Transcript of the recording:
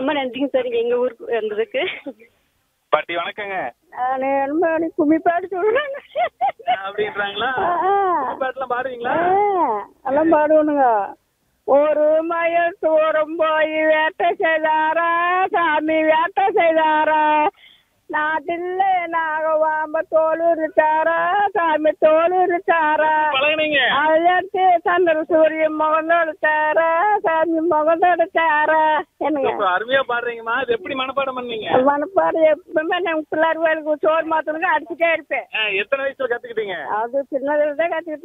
ரொம்ப நன்றிங்க சார் எங்க ஊருக்கு வந்ததுக்கு பாட்டி வணக்கங்க நான் என்ன கும்மி பாட்டு சொல்றேன் அப்படின்றாங்களா பாட்டுலாம் பாடுவீங்களா எல்லாம் பாடுவனுங்க ஒரு மயில் தூரம் போய் வேட்டை செய்தாரா சாமி வேட்டை செய்தாரா நாட்டில் நாகவாம்ப தோல் இருக்காரா சாமி தோல் இருக்காரா பழகுனீங்க அதற்கு சந்திர சூரியன் முகம் எடுத்தாரா சாமி முகம் எடுத்தாரா என்னங்க இப்ப அருமையா பாடுறீங்கம்மா இது எப்படி மனப்பாடம் பண்ணீங்க மனப்பாடு எப்பவுமே நம்ம பிள்ளைகளுக்கு சோறு மாத்தணுங்க அடிச்சுட்டே இருப்பேன் ஆ, எத்தனை வயசுல கத்துக்கிட்டீங்க அது சின்னதுல தான் கற்றுக்கிட்டு